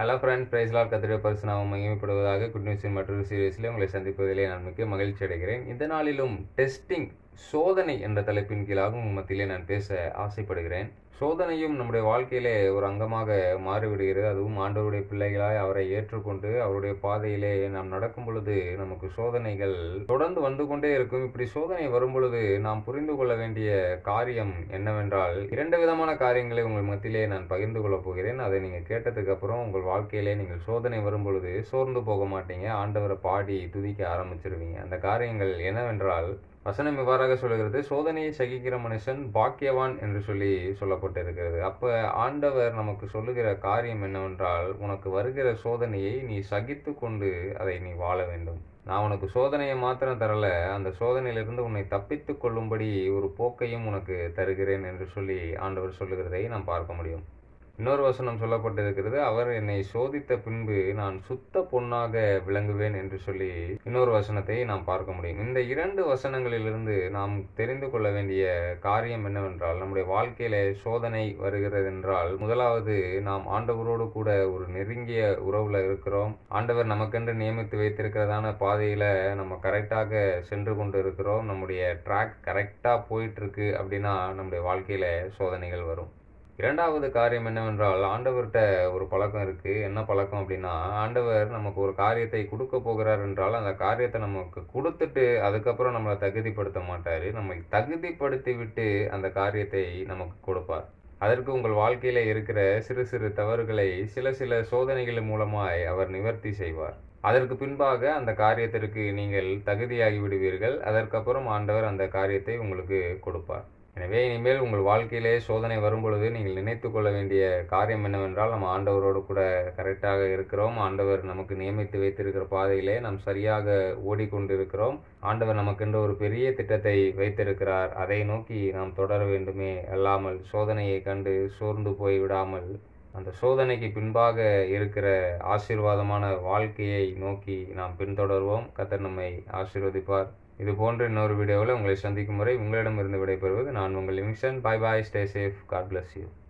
hello friends பிரைஸ்லால் கத்திரிய பரிசுனாவும் மகிமைப்படுவதாக good நியூஸின் மற்றொரு சீரியஸில் உங்களை சந்திப்பதிலே நான் மிக்க மகிழ்ச்சி அடைகிறேன் இந்த நாளிலும் டெஸ்டிங் சோதனை என்ற தலைப்பின் கீழாக உங்கள் மத்தியிலே நான் பேச ஆசைப்படுகிறேன் சோதனையும் நம்முடைய வாழ்க்கையிலே ஒரு அங்கமாக மாறிவிடுகிறது அதுவும் ஆண்டவருடைய பிள்ளைகளாய் அவரை ஏற்றுக்கொண்டு அவருடைய பாதையிலே நாம் நடக்கும் பொழுது நமக்கு சோதனைகள் தொடர்ந்து வந்து கொண்டே இருக்கும் இப்படி சோதனை வரும் பொழுது நாம் புரிந்து கொள்ள வேண்டிய காரியம் என்னவென்றால் இரண்டு விதமான காரியங்களை உங்கள் மத்தியிலே நான் பகிர்ந்து கொள்ளப் போகிறேன் அதை நீங்கள் கேட்டதுக்கு அப்புறம் உங்கள் வாழ்க்கையிலே நீங்கள் சோதனை வரும் பொழுது சோர்ந்து போக மாட்டீங்க ஆண்டவரை பாடி துதிக்க ஆரம்பிச்சிருவீங்க அந்த காரியங்கள் என்னவென்றால் வசனம் இவ்வாறாக சொல்லுகிறது சோதனையை சகிக்கிற மனுஷன் பாக்கியவான் என்று சொல்லி சொல்லப்பட்டிருக்கிறது அப்ப ஆண்டவர் நமக்கு சொல்லுகிற காரியம் என்னவென்றால் உனக்கு வருகிற சோதனையை நீ சகித்து கொண்டு அதை நீ வாழ வேண்டும் நான் உனக்கு சோதனையை மாத்திரம் தரல அந்த சோதனையிலிருந்து உன்னை தப்பித்து கொள்ளும்படி ஒரு போக்கையும் உனக்கு தருகிறேன் என்று சொல்லி ஆண்டவர் சொல்லுகிறதை நாம் பார்க்க முடியும் இன்னொரு வசனம் சொல்லப்பட்டிருக்கிறது அவர் என்னை சோதித்த பின்பு நான் சுத்த பொன்னாக விளங்குவேன் என்று சொல்லி இன்னொரு வசனத்தை நாம் பார்க்க முடியும் இந்த இரண்டு வசனங்களிலிருந்து நாம் தெரிந்து கொள்ள வேண்டிய காரியம் என்னவென்றால் நம்முடைய வாழ்க்கையில சோதனை வருகிறது என்றால் முதலாவது நாம் ஆண்டவரோடு கூட ஒரு நெருங்கிய உறவுல இருக்கிறோம் ஆண்டவர் நமக்கென்று நியமித்து வைத்திருக்கிறதான பாதையில நம்ம கரெக்டாக சென்று கொண்டு இருக்கிறோம் நம்முடைய ட்ராக் கரெக்டா போயிட்டு இருக்கு அப்படின்னா நம்முடைய வாழ்க்கையில சோதனைகள் வரும் இரண்டாவது காரியம் என்னவென்றால் ஆண்டவர்கிட்ட ஒரு பழக்கம் இருக்கு என்ன பழக்கம் அப்படின்னா ஆண்டவர் நமக்கு ஒரு காரியத்தை கொடுக்க போகிறார் என்றால் அந்த காரியத்தை நமக்கு கொடுத்துட்டு அதுக்கப்புறம் நம்மளை தகுதிப்படுத்த மாட்டாரு நம்மை தகுதிப்படுத்தி விட்டு அந்த காரியத்தை நமக்கு கொடுப்பார் அதற்கு உங்கள் வாழ்க்கையில இருக்கிற சிறு சிறு தவறுகளை சில சில சோதனைகள் மூலமாய் அவர் நிவர்த்தி செய்வார் அதற்கு பின்பாக அந்த காரியத்திற்கு நீங்கள் தகுதியாகி விடுவீர்கள் அதற்கப்புறம் ஆண்டவர் அந்த காரியத்தை உங்களுக்கு கொடுப்பார் எனவே இனிமேல் உங்கள் வாழ்க்கையிலே சோதனை வரும்பொழுது நீங்கள் நினைத்து கொள்ள வேண்டிய காரியம் என்னவென்றால் நம்ம ஆண்டவரோடு கூட கரெக்டாக இருக்கிறோம் ஆண்டவர் நமக்கு நியமித்து வைத்திருக்கிற பாதையிலே நாம் சரியாக ஓடிக்கொண்டிருக்கிறோம் ஆண்டவர் நமக்கென்று ஒரு பெரிய திட்டத்தை வைத்திருக்கிறார் அதை நோக்கி நாம் தொடர வேண்டுமே அல்லாமல் சோதனையை கண்டு சோர்ந்து போய் விடாமல் அந்த சோதனைக்கு பின்பாக இருக்கிற ஆசீர்வாதமான வாழ்க்கையை நோக்கி நாம் பின்தொடர்வோம் கத்தர் நம்மை ஆசீர்வதிப்பார் இது போன்ற இன்னொரு வீடியோவில் உங்களை சந்திக்கும் முறை உங்களிடமிருந்து விடைபெறுவது நான் உங்கள் லிங்ஷன் bye bye stay safe God bless you